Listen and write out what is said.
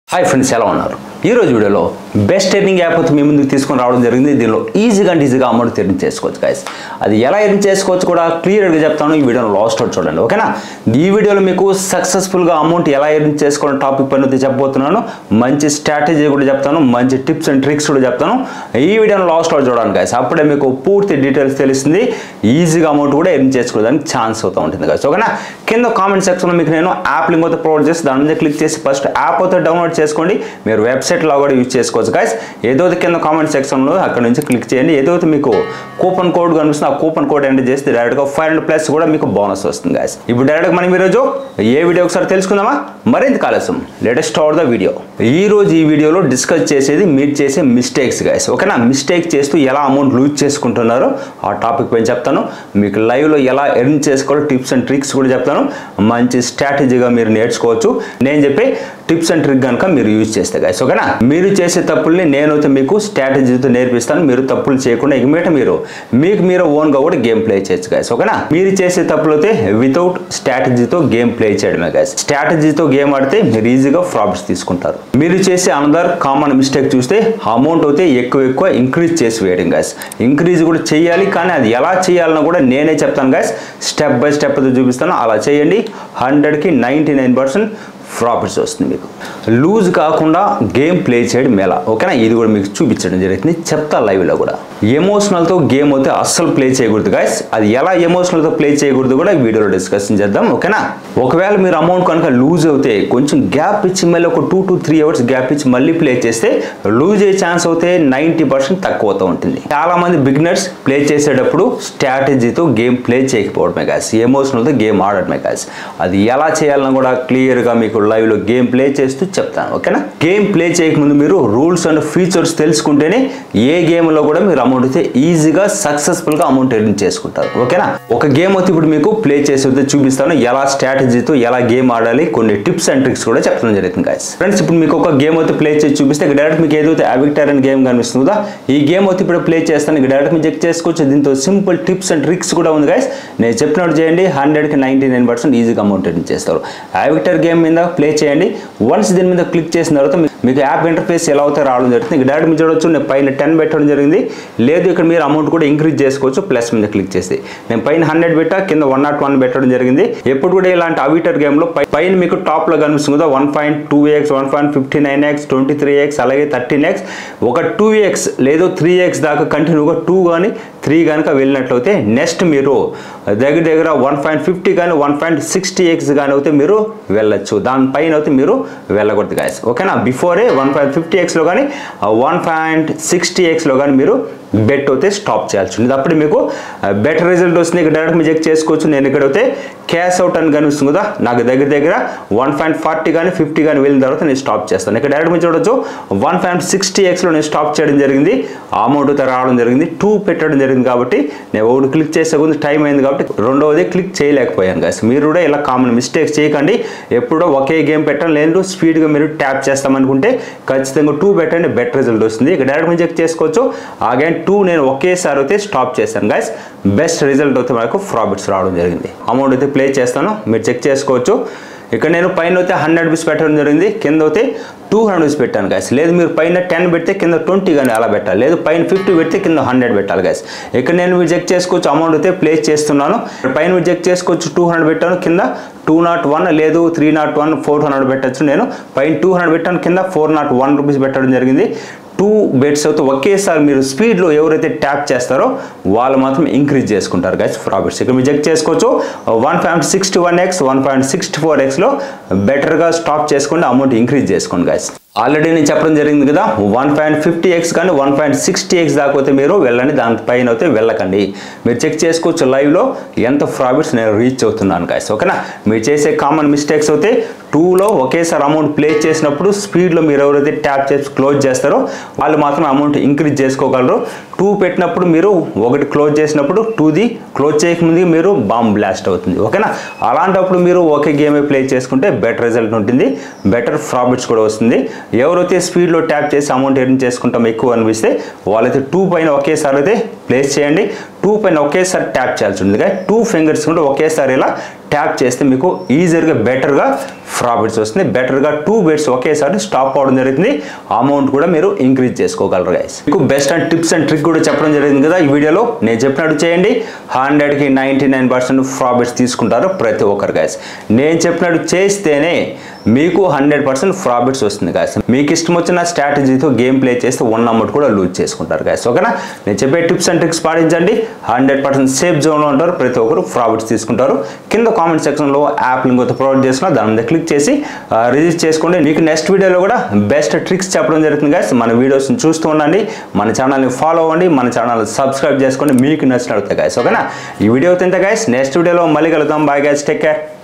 hi friends ఎలా ఉన్నారు ఈ రోజు వీడియోలో బెస్ట్ ఎర్నింగ్ యాప్ అయితే మీ ముందుకు తీసుకొని రావడం జరిగింది దీనిలో ఈజీగా అండ్ ఈజీగా అమౌంట్ ఎర్న్ చేసుకోవచ్చు గైస్ అది ఎలా ఎర్న్ చేసుకోవచ్చు కూడా క్లియర్గా చెప్తాను ఈ వీడియోలో లాస్ట్ అవుట్ చూడండి ఓకేనా ఈ వీడియోలో మీకు సక్సెస్ఫుల్గా అమౌంట్ ఎలా ఎర్న్ చేసుకోవడం టాపిక్ పైన అయితే చెప్పబోతున్నాను మంచి స్ట్రాటజీ కూడా చెప్తాను మంచి టిప్స్ అండ్ ట్రిక్స్ కూడా చెప్తాను ఈ వీడియోలో లాస్ట్ అవుట్ చూడండి గైస్ అప్పుడే మీకు పూర్తి డీటెయిల్స్ తెలుస్తుంది ఈజీగా అమౌంట్ కూడా ఎర్న్ చేసుకోవడానికి ఛాన్స్ అవుతూ ఉంటుంది గైస్ ఓకేనా కింద కామెంట్ సెక్షన్లో మీకు నేను యాప్ లింక్ అయితే ప్రొవైడ్ చేసి దాని మీద క్లిక్ చేసి ఫస్ట్ యాప్ అయితే డౌన్లోడ్ చేసుకోండి మీరు వెబ్సైట్లో కూడా యూజ్ చేసుకోవచ్చు గైస్ ఏదైతే కింద కామెంట్ సెక్షన్లో అక్కడ నుంచి క్లిక్ చేయండి ఏదైతే మీకు కూపన్ కోడ్ కనిపిస్తుంది ఆ కూపన్ కోడ్ ఎంటర్ చేస్తే డైరెక్ట్గా ఫైవ్ హండ్రెడ్ ప్లస్ కూడా మీకు బోనస్ వస్తుంది గైస్ ఇప్పుడు డైరెక్ట్గా మనం ఈరోజు ఏ వీడియో ఒకసారి తెలుసుకుందామా మరింత కాలసం లేటెస్ట్ స్టార్ట్ ద వీడియో ఈ రోజు ఈ వీడియోలో డిస్కస్ చేసేది మీరు చేసే మిస్టేక్స్ గైస్ ఓకేనా మిస్టేక్ చేస్తూ ఎలా అమౌంట్ లూజ్ చేసుకుంటున్నారో ఆ టాపిక్ పైన చెప్తాను మీకు లైవ్లో ఎలా ఎర్న్ చేసుకోవాలో టిప్స్ అండ్ ట్రిక్స్ కూడా చెప్తాను మంచి స్ట్రాటజీగా మీరు నేర్చుకోవచ్చు నేను చెప్పే టిప్స్ అండ్ ట్రిక్ కనుక మీరు యూజ్ చేస్తే గైస్ ఓకేనా మీరు చేసే తప్పుల్ని నేనైతే మీకు స్ట్రాటజీతో నేర్పిస్తాను మీరు తప్పులు చేయకుండా ఇక మీట మీరు మీకు మీరు ఓన్గా కూడా గేమ్ ప్లే చేయొచ్చు గైస్ ఓకేనా మీరు చేసే తప్పులు అయితే వితౌట్ స్ట్రాటజీతో గేమ్ ప్లే చేయడమే గైస్ స్ట్రాటజీతో గేమ్ ఆడితే మీరు ఈజీగా ప్రాఫిట్స్ తీసుకుంటారు మీరు చేసే అనదర్ కామన్ మిస్టేక్ చూస్తే అమౌంట్ అయితే ఎక్కువ ఎక్కువ ఇంక్రీజ్ చేసి వేయడం గైస్ ఇంక్రీజ్ కూడా చేయాలి కానీ అది ఎలా చేయాలన్నా కూడా నేనే చెప్తాను గైస్ స్టెప్ బై స్టెప్ అయితే చూపిస్తాను అలా చేయండి హండ్రెడ్కి నైంటీ నైన్ పర్సెంట్ ప్రాఫిట్స్ వస్తుంది మీకు లూజ్ కాకుండా గేమ్ ప్లే చేయడం ఎలా ఓకేనా ఇది కూడా మీకు చూపించడం జరుగుతుంది చెప్తా లైవ్లో కూడా ఎమోషనల్తో గేమ్ అయితే అస్సలు ప్లే చేయకూడదు గాయస్ అది ఎలా ఎమోషనల్తో ప్లే చేయకూడదు కూడా ఈ వీడియోలో డిస్కషన్ చేద్దాం ఓకేనా ఒకవేళ మీరు అమౌంట్ కనుక లూజ్ అవుతే కొంచెం గ్యాప్ ఇచ్చి మళ్ళీ ఒక two to three hours gap ఇచ్చి మళ్ళీ ప్లే చేస్తే లూజ్ అయ్యే ఛాన్స్ అవుతే నైంటీ పర్సెంట్ తక్కువ అవుతూ ఉంటుంది చాలా మంది బిగినర్స్ ప్లే చేసేటప్పుడు స్ట్రాటజీతో గేమ్ ప్లే చేయకపోవడమే గాయస్ ఎమోషనల్తో గేమ్ ఆడటమే గాయస్ అది ఎలా చేయాలన్నా కూడా క్లియర్గా మీకు లైవ్లో గేమ్ ప్లే చేస్తూ చెప్తాను ఓకేనా గేమ్ ప్లే చేయకముందు మీరు రూల్స్ అండ్ ఫీచర్స్ తెలుసుకుంటేనే ఏ గేమ్లో కూడా మీరు అమౌంట్ అయితే ఈజీగా సక్సెస్ఫుల్గా అమౌంట్ ఎర్న్ చేసుకుంటారు ఓకేనా ఒక గేమ్ అయితే ఇప్పుడు మీకు ప్లే చేసి అయితే చూపిస్తాను ఎలా స్ట్రాటజీతో ఎలా గేమ్ ఆడాలి కొన్ని టిప్స్ అండ్ ట్రిక్స్ కూడా చెప్పడం జరుగుతుంది గాయస్ ఫ్రెండ్స్ ఇప్పుడు మీకు ఒక గేమ్ అయితే ప్లే చేసి చూపిస్తే ఇక్కడ డైరెక్ట్ మీకు ఏదైతే అవిక్టర్ అనే గేమ్ కనిపిస్తుందా ఈ గేమ్ అయితే ఇప్పుడు ప్లే చేస్తాను ఇక్కడ డైరెక్ట్ మీరు చెక్ చేసుకోవచ్చు దీంతో సింపుల్ టిప్స్ అండ్ ట్రిక్స్ కూడా ఉంది గాయస్ నేను చెప్పినట్టు చేయండి హండ్రెడ్కి నైంటీ నైన్ పర్సెంట్ ఈజీగా అమౌంట్ ఎర్న్ చేస్తారు అవిక్టర్ గేమ్ మీద ప్లే చేయండి వన్స్ దీని మీద క్లిక్ చేసిన తర్వాత మీ- మీకు యాప్ ఇంటర్ఫేస్ ఎలా అవుతాయి రావడం జరుగుతుంది ఇక్కడ డైరెక్ట్ మీరు చూడొచ్చు నేను పైన టెన్ పెట్టడం జరిగింది లేదు ఇక్కడ మీరు అమౌంట్ కూడా ఇంక్రీజ్ చేసుకోవచ్చు ప్లస్ మీద క్లిక్ చేసి నేను పైన హండ్రెడ్ పెట్టా కింద వన్ నాట్ వన్ పెట్టడం జరిగింది ఎప్పుడు కూడా ఇలాంటి అవిటర్ గేమ్లో పైన మీకు టాప్లో కనిపిస్తుంది కదా one point two X one point fifty nine X twenty three X అలాగే థర్టీన్ ఎక్స్ ఒక టూ ఎక్స్ లేదు త్రీ ఎక్స్ దాకా కంటిన్యూగా టూ కానీ త్రీ కనుక వెళ్ళినట్లయితే నెక్స్ట్ మీరు దగ్గర దగ్గర వన్ పాయింట్ ఫిఫ్టీ కానీ వన్ పాయింట్ సిక్స్టీ ఎక్స్ కానీ అయితే మీరు వెళ్ళొచ్చు దానిపైన అయితే మీరు వెళ్ళకూడదు గాయస్ ఓకేనా బిఫోరే వన్ పాయింట్ ఫిఫ్టీ ఎక్స్లో కానీ వన్ పాయింట్ సిక్స్టీ ఎక్స్లో కానీ మీరు బెట్ అయితే స్టాప్ చేయాల్సి ఉంది అప్పుడు మీకు బెటర్ రిజల్ట్ వస్తుంది ఇక్కడ డైరెక్ట్ మీరు చెక్ చేసుకోవచ్చు నేను ఇక్కడ అయితే క్యాష్ అవుట్ అని కనిపిస్తుంది కదా నాకు దగ్గర దగ్గర వన్ పాయింట్ ఫార్టీ కానీ ఫిఫ్టీ కానీ వెళ్ళిన తర్వాత నేను స్టాప్ చేస్తాను ఇక్కడ డైరెక్ట్ మీరు చూడొచ్చు వన్ పాయింట్ సిక్స్టీ ఎక్స్లో నేను స్టాప్ చేయడం జరిగింది ఆ అమౌంట్ అయితే రావడం జరిగింది టూ పెట్టడం జరిగింది కాబట్టి నేను ఒకటి క్లిక్ చేసే ముందు టైం అయింది కాబట్టి రెండవది క్లిక్ చేయలేకపోయాను గాయస్ మీరు కూడా ఇలా కామన్ మిస్టేక్స్ చేయకండి ఎప్పుడో ఒకే గేమ్ పెట్టడం లేదు స్పీడ్గా మీరు ట్యాప్ చేస్తామనుకుంటే ఖచ్చితంగా టూ పెట్టండి బెటర్ రిజల్ట్ వస్తుంది ఇక్కడ డైరెక్ట్ మీరు చెక్ చేసుకోవచ్చు అగైన్ టూ నేను ఒకేసారి అయితే స్టాప్ చేశాను గాయస్ బెస్ట్ రిజల్ట్ అయితే మనకు ప్రాఫిట్స్ రావడం జరిగింది అమౌంట్ అయితే ప్లే చేస్తాను మీరు చెక్ చేసుకోవచ్చు ఇక్కడ నేను పైన అయితే హండ్రెడ్ రూపీస్ పెట్టడం జరిగింది కింద అయితే టూ హండ్రెడ్ రూపీస్ పెట్టాను గాయస్ లేదు మీరు పైన టెన్ పెడితే కింద ట్వంటీ కానీ అలా పెట్టాలి లేదు పైన ఫిఫ్టీ పెడితే కింద హండ్రెడ్ పెట్టాలి గాయస్ ఇక్కడ నేను మీరు చెక్ చేసుకోవచ్చు అమౌంట్ అయితే ప్లేస్ చేస్తున్నాను పైన మీరు చెక్ చేసుకోవచ్చు టూ హండ్రెడ్ పెట్టాను కింద టూ నాట్ వన్ లేదు three not one four hundred పెట్టచ్చు నేను పైన టూ హండ్రెడ్ పెట్టాను కింద ఫోర్ నాట్ వన్ రూపీస్ పెట్టడం జరిగింది టూ బెడ్స్ అయితే ఒకేసారి మీరు స్పీడ్లో ఎవరైతే ట్యాప్ చేస్తారో వాళ్ళు మాత్రం ఇంక్రీజ్ చేసుకుంటారు గైస్ ప్రాఫిట్స్ ఇక్కడ మీరు చెక్ చేసుకోవచ్చు one point sixty one X one point sixty four ఎక్స్లో బెటర్గా స్టాప్ చేసుకోండి అమౌంట్ ఇంక్రీజ్ చేసుకోండి గైస్ ఆల్రెడీ నేను చెప్పడం జరిగింది కదా వన్ పాయింట్ ఫిఫ్టీ ఎక్స్ కానీ వన్ పాయింట్ సిక్స్టీ ఎక్స్ దాకా అయితే మీరు వెళ్ళండి దానిపైన అయితే వెళ్ళకండి మీరు చెక్ చేసుకోవచ్చు లైవ్లో ఎంత ప్రాఫిట్స్ నేను రీచ్ అవుతున్నాను గాయస్ ఓకేనా మీరు చేసే కామన్ మిస్టేక్స్ అయితే టూలో ఒకేసారి అమౌంట్ ప్లే చేసినప్పుడు స్పీడ్లో మీరు ఎవరైతే ట్యాప్ చేసి క్లోజ్ చేస్తారో వాళ్ళు మాత్రం అమౌంట్ ఇంక్రీజ్ చేసుకోగలరు టూ పెట్టినప్పుడు మీరు ఒకటి క్లోజ్ చేసినప్పుడు టూది క్లోజ్ చేయకముందు మీరు బాంబ్ బ్లాస్ట్ అవుతుంది ఓకేనా అలాంటప్పుడు మీరు ఒకే గేమే ప్లే చేసుకుంటే బెటర్ రిజల్ట్ ఉంటుంది బెటర్ ప్రాఫిట్స్ కూడా వస్తుంది ఎవరైతే స్పీడ్లో ట్యాప్ చేసి అమౌంట్ ఎర్న్ చేసుకుంటాం ఎక్కువ అనిపిస్తే వాళ్ళైతే టూ పైన ఒకేసారి అయితే ప్లేస్ చేయండి టూ పైన ఒకేసారి ట్యాప్ చేయాల్సి ఉంటుంది టూ ఫింగర్స్ కూడా ఒకేసారి ఇలా ట్యాప్ చేస్తే మీకు ఈజీగా బెటర్గా ప్రాఫిట్స్ వస్తుంది బెటర్గా టూ బెట్స్ ఒకేసారి స్టాప్ అవడం జరుగుతుంది అమౌంట్ కూడా మీరు ఇంక్రీజ్ చేసుకోగలరు గైస్ మీకు best and tips and trick కూడా చెప్పడం జరిగింది కదా ఈ వీడియోలో నేను చెప్పినట్టు చేయండి హండ్రెడ్కి నైంటీ నైన్ పర్సెంట్ ప్రాఫిట్స్ తీసుకుంటారు ప్రతి ఒక్కరు గైస్ నేను చెప్పినట్టు చేస్తేనే మీకు హండ్రెడ్ పర్సెంట్ ప్రాఫిట్స్ వస్తుంది గాయస్ మీకు ఇష్టం వచ్చిన స్ట్రాటజీతో గేమ్ ప్లే చేస్తే వన్ అమౌంట్ కూడా లూజ్ చేసుకుంటారు గాయస్ ఓకేనా నేను చెప్పే టిప్స్ అండ్ ట్రిక్స్ పాటించండి హండ్రెడ్ పర్సెంట్ సేఫ్ జోన్లో ఉంటారు ప్రతి ఒక్కరు ప్రాఫిట్స్ తీసుకుంటారు కింద కామెంట్ సెక్షన్లో యాప్ లింక్ అయితే ప్రొవైడ్ చేస్తున్నా దాని మీద క్లిక్ చేసి రిజిస్టర్ చేసుకోండి మీకు నెక్స్ట్ వీడియోలో కూడా బెస్ట్ ట్రిక్స్ చెప్పడం జరుగుతుంది గాయస్ మన వీడియోస్ని చూస్తూ ఉండండి మన ఛానల్ని ఫాలో అవ్వండి మన ఛానల్ సబ్స్క్రైబ్ చేసుకోండి మీకు నచ్చినట్టు గాయస్ ఓకేనా ఈ వీడియో తింత గాయస్ నెక్స్ట్ వీడియోలో మళ్ళీ కలుద్దాం బాయ్ గాయస్ టేక్ కేర్